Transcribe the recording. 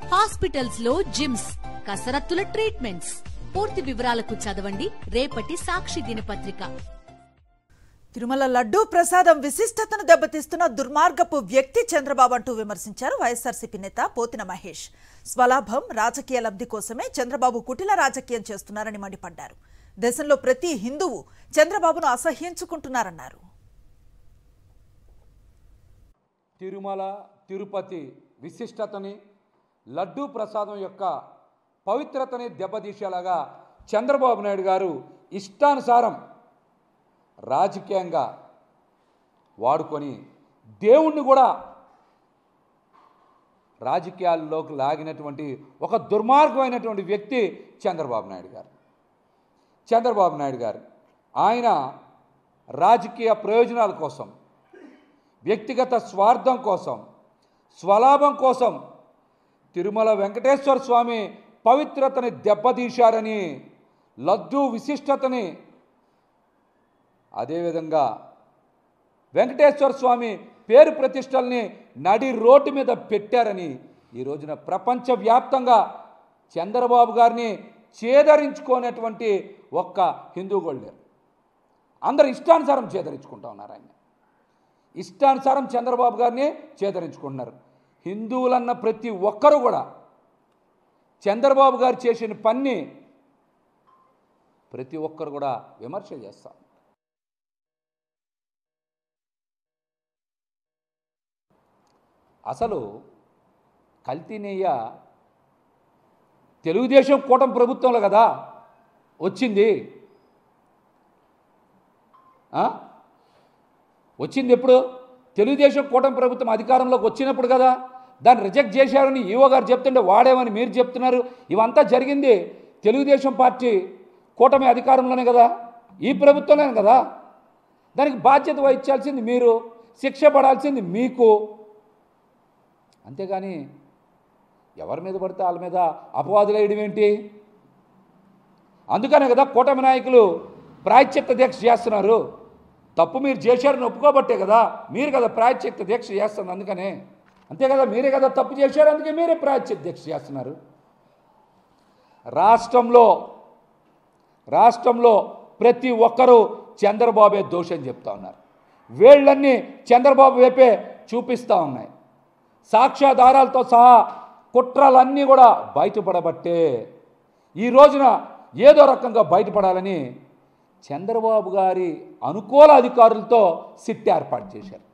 Hospitals లో gyms కసరత్తుల treatments పూర్తి వివరాలకు చదవండి రేపటి సాక్షి దినపత్రిక తిరుమల లడ్డూ ప్రసాదం విశిష్టతను దెబ్బతీస్తున్న దుర్మార్గపు వ్యక్తి చంద్రబాబు అంటూ విమర్శించారు వైఎస్ఆర్సీపీ నేత పోతిన మహేష్ స్వలాభం రాజకీయ లబ్ధి కోసమే చంద్రబాబు కుటిల రాజకీయం చేస్తున్నారని మండిపడ్డారు దేశంలో ప్రతి హిందువు చంద్రబాబును అసహ్యించుకుంటున్నారన్నారు తిరుమల తిరుపతి విశిష్టతని లడ్డూ ప్రసాదం యొక్క పవిత్రతని దెబ్బతీసేలాగా చంద్రబాబు నాయుడు గారు ఇష్టానుసారం రాజకీయంగా వాడుకొని దేవుణ్ణి కూడా రాజకీయాల్లోకి లాగినటువంటి ఒక దుర్మార్గమైనటువంటి వ్యక్తి చంద్రబాబు నాయుడు గారు చంద్రబాబు నాయుడు గారు ఆయన రాజకీయ ప్రయోజనాల కోసం వ్యక్తిగత స్వార్థం కోసం స్వలాభం కోసం తిరుమల వెంకటేశ్వర స్వామి పవిత్రతని దెబ్బతీశారని లడ్డూ విశిష్టతని అదేవిధంగా వెంకటేశ్వర స్వామి పేరు ప్రతిష్టల్ని నడి రోడ్డు మీద పెట్టారని ఈ రోజున ప్రపంచవ్యాప్తంగా చంద్రబాబు గారిని చేదరించుకోనటువంటి ఒక్క హిందూ కూడా లేరు అందరు ఇష్టానుసారం చేదరించుకుంటా ఉన్నారు ఆయన ఇష్టానుసారం చంద్రబాబు గారిని చేదరించుకుంటున్నారు హిందువులన్న ప్రతి ఒక్కరూ కూడా చంద్రబాబు గారు చేసిన పని ప్రతి ఒక్కరు కూడా విమర్శ చేస్తారు అసలు కల్తీ నెయ్య తెలుగుదేశం కూటమి ప్రభుత్వంలో కదా వచ్చింది ఆ? వచ్చింది ఎప్పుడు తెలుగుదేశం కూటమి ప్రభుత్వం అధికారంలోకి వచ్చినప్పుడు కదా దాన్ని రిజెక్ట్ చేశారని ఈవో గారు చెప్తుంటే వాడేమని మీరు చెప్తున్నారు ఇవంతా జరిగింది తెలుగుదేశం పార్టీ కూటమి అధికారంలోనే కదా ఈ ప్రభుత్వంలోనే కదా దానికి బాధ్యత వహించాల్సింది మీరు శిక్ష పడాల్సింది మీకు అంతేగాని ఎవరి మీద పడితే వాళ్ళ మీద అపవాదులు వేయడం ఏంటి అందుకనే కదా కూటమి నాయకులు ప్రాయశ్చిత్త దీక్ష చేస్తున్నారు తప్పు మీరు చేశారని ఒప్పుకోబట్టే కదా మీరు కదా ప్రాయశ్చిత్త దీక్ష చేస్తున్నారు అందుకనే అంతే కదా మీరే కదా తప్పు చేశారు అందుకే మీరే ప్రాయశ్చిత్త దీక్ష చేస్తున్నారు రాష్ట్రంలో రాష్ట్రంలో ప్రతి ఒక్కరూ చంద్రబాబే దోషం చెప్తా ఉన్నారు వేళ్ళన్నీ చంద్రబాబు వైపే చూపిస్తూ ఉన్నాయి సాక్ష్యాధారాలతో సహా కుట్రలన్నీ కూడా బయటపడబట్టే ఈ రోజున ఏదో రకంగా బయటపడాలని చంద్రబాబు గారి అనుకూల అధికారులతో సిట్ ఏర్పాటు చేశారు